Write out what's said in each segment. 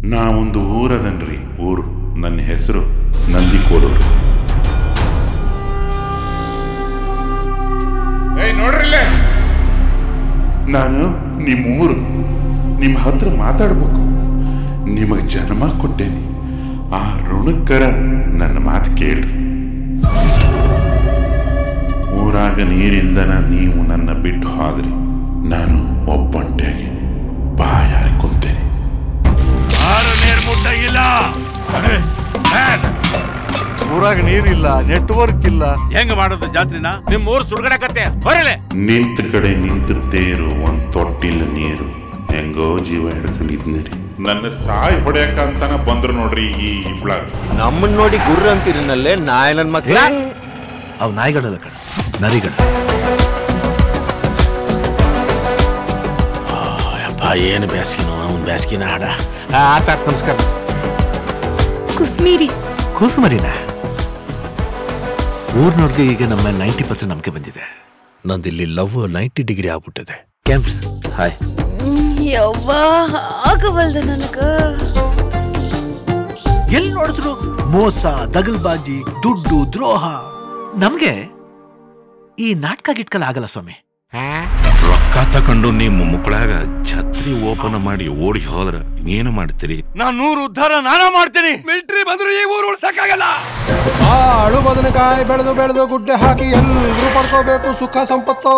ನಾ ಒಂದು ಊರದನ್ರಿ ಊರು ನನ್ನ ಹೆಸರು ನಂದಿಕೋಡೂರು ಏಯ್ ನೋಡ್ರಿಲ್ಲೇ ನಾನು ನಿಮ್ಮ ಊರು ನಿಮ್ಮ ಹತ್ರ ಮಾತಾಡ್ಬೇಕು ನಿಮಗೆ ಜನ್ಮ ಕೊಟ್ಟೇನಿ ಆ ಋಣಕ್ಕರ ನನ್ನ ಮಾತು ಕೇಳ್ರಿ ಊರಾಗ ನೀರಿಲ್ದನ ನೀವು ನನ್ನ ಬಿಟ್ಟು ಹೋದ್ರಿ ನಾನು ಒಬ್ಬಂಟಿಯಾಗಿ ಬಾಯಾರಿ ಕುಂತೇನೆ ಆರು ನೀರ್ ಮುಟ್ಟ ಇಲ್ಲ ಊರಾಗ ನೀರಿಲ್ಲ ನೆಟ್ವರ್ಕ್ ಇಲ್ಲ ಹೆಂಗ್ ಮಾಡೋದು ಜಾತ್ರೆನ ನಿಮ್ ಊರ್ ಸುಡ್ಗಡಕತ್ತೆ ಬರಲೆ ನಿಂತ ಕಡೆ ನಿಂತ ತೇರು ಒಂದ್ ತೊಟ್ಟಿಲ್ಲ ನೀರು ಹೆಂಗೋ ಜೀವ ಹಿಡ್ಕೊಂಡಿದ್ನಿರಿ ನನ್ನ ಸಾಯ್ ಹೊಡ್ಯಾಕ ಅಂತಾನ ಬಂದ್ರು ನೋಡ್ರಿ ಈ ಇಬ್ಳ ನಮ್ಮನ್ ನೋಡಿ ಗುರ್ರ ಅಂತಿರಿನಲ್ಲೇ ನಾಯಿ ನನ್ ಮಕ್ಳ ಅವು ನಾಯಿಗಳಲ್ಲ ಕಣ ನರಿಗಳು ಅಪ್ಪ ಏನು ಬ್ಯಾಸ್ಗಿನೋ ಅವ್ನ್ ಬ್ಯಾಸ್ಗಿನ ಹಾಡ ಆತ ನಮಸ್ಕಾರ ಕುಸ್ಮೀರಿ ಕೂಸುಮರಿನ ಊರ್ನವ್ರಿಗೆ ಈಗ ನಮ್ಮ ನೈಂಟಿ ಪರ್ಸೆಂಟ್ ನಂಬಿಕೆ ಬಂದಿದೆ ನಂದಿಲ್ಲಿ ಲವ್ ನೈಂಟಿ ಡಿಗ್ರಿ ಆಗ್ಬಿಟ್ಟಿದೆ ಕ್ಯಾಂಪ್ಸ್ ಹಾಯ್ ಯವ್ವ ಆಗವಲ್ದ ನನಗ ಎಲ್ಲಿ ನೋಡಿದ್ರು ಮೋಸ ದಗಲ್ಬಾಜಿ ದುಡ್ಡು ದ್ರೋಹ ನಮ್ಗೆ ಈ ನಾಟಕ ಗಿಟ್ಕಲ್ ಆಗಲ್ಲ ಸ್ವಾಮಿ ರೊಕ್ಕ ತಕೊಂಡು ನಿಮ್ಮ ಮುಕ್ಕಳಾಗ ಛತ್ರಿ ಓಪನ್ ಮಾಡಿ ಓಡಿ ಹೋದ್ರ ಏನು ಮಾಡ್ತೀರಿ ನಾನ್ ನೂರು ಉದ್ಧಾರ ನಾನ ಮಾಡ್ತೀನಿ ಮಿಲ್ಟ್ರಿ ಬಂದ್ರು ಈ ಊರು ಉಳ್ಸಕ್ಕಾಗಲ್ಲ ಆಳು ಬದನೆಕಾಯಿ ಬೆಳೆದು ಬೆಳೆದು ಗುಡ್ಡೆ ಹಾಕಿ ಎಲ್ರೂ ಪಡ್ಕೋಬೇಕು ಸುಖ ಸಂಪತ್ತು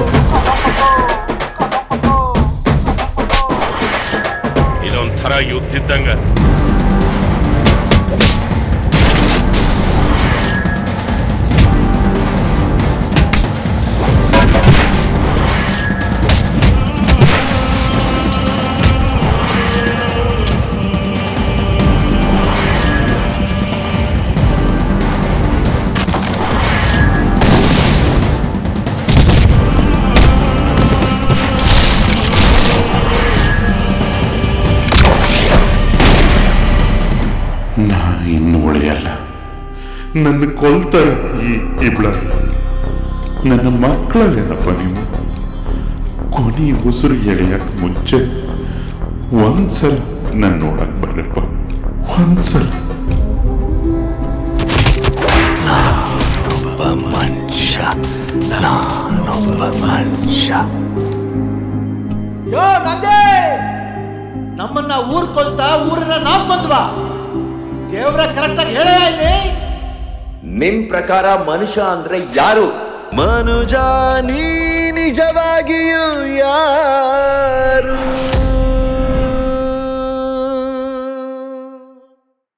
ಇದೊಂಥರ ಯುದ್ಧ ಇದ್ದಂಗ ನಾ ಇನ್ನು ಉಳಿಯಲ್ಲ ನನ್ನ ಕೊಲ್ತಾರ ಈ ಇಬ್ಳ ನನ್ನ ಮಕ್ಕಳಲ್ಲೇನಪ್ಪ ನೀವು ಕೊನೆ ಉಸಿರು ಎಳೆಯಕ್ ಮುಂಚೆ ಒಂದ್ಸಲ ನನ್ನ ನೋಡಕ್ ಬರ್ರಪ್ಪ ಒಂದ್ಸಲ ಒಬ್ಬ ಮನುಷ್ಯ ನಾನೊಬ್ಬ ಮನುಷ್ಯ ಯೋ ನಂದೇ ನಮ್ಮನ್ನ ಊರ್ ಕೊಲ್ತಾ ಊರನ್ನ ನಾವ್ ಕೊಂದ್ವಾ ದೇವ್ರ ಕರೆಕ್ಟಾಗಿ ಹೇಳೇ ಇಲ್ಲಿ ನಿಮ್ ಪ್ರಕಾರ ಮನುಷ್ಯ ಅಂದ್ರೆ ಯಾರು ಮನುಜ ನೀ ನಿಜವಾಗಿಯೂ ಯಾರು